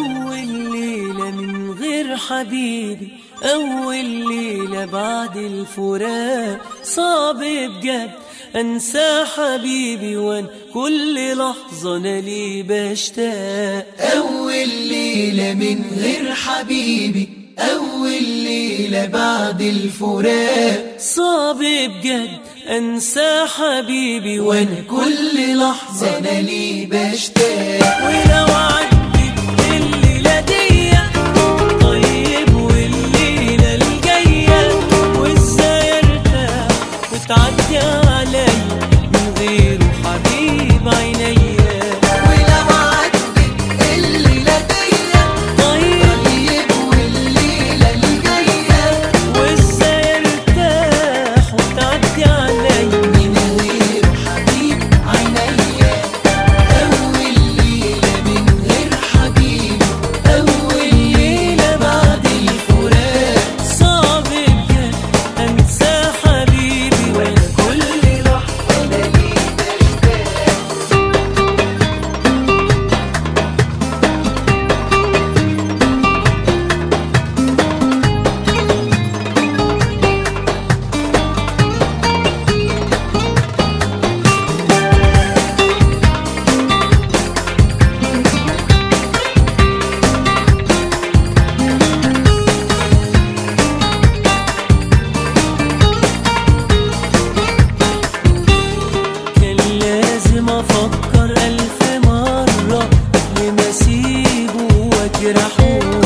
أول ليلة من غير حبيبي أول ليلة بعد الفراق صعب بجد أنسى حبيبي وأنا كل لحظة أنا ليه بشتاق أول ليلة من غير حبيبي أول ليلة بعد الفراق صعب بجد أنسى حبيبي وأنا كل لحظة أنا ليه بشتاق ولو عدت الليلة دي طيب والليلة الجاية وازاي ارتاح وتعدي عليا من غيره حبيب عينيا ولو عدت الليلة دي طيب طيب والليلة الجاية وازاي ارتاح وتعدي عليا من غير حبيب عينيا أول ليلة من غير حبيب أول ليلة بعد الفراق صعب بجد انسى حبيبي وانا كل لحظة أنا ليه بشتاق كان لازم افكر الف مرة قبل ما اسيبه واجرحه